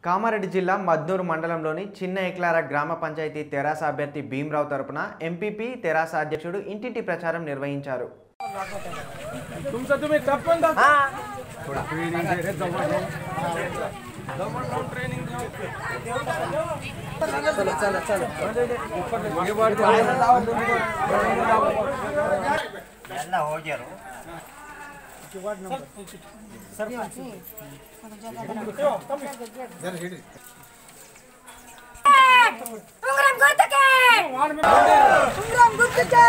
కామారెడ్డి జిల్లా మద్నూరు మండలంలోని చిన్న ఎక్లార గ్రామ పంచాయతీ తెరాస అభ్యర్థి భీమరావు తరపున ఎంపీపీ తెరాస అధ్యక్షుడు ఇంటింటి ప్రచారం నిర్వహించారు तुमचं तुम्ही टप्पन दाखवा. ఉంగరం గుర్తుకే ఉంగరం గుర్తుకే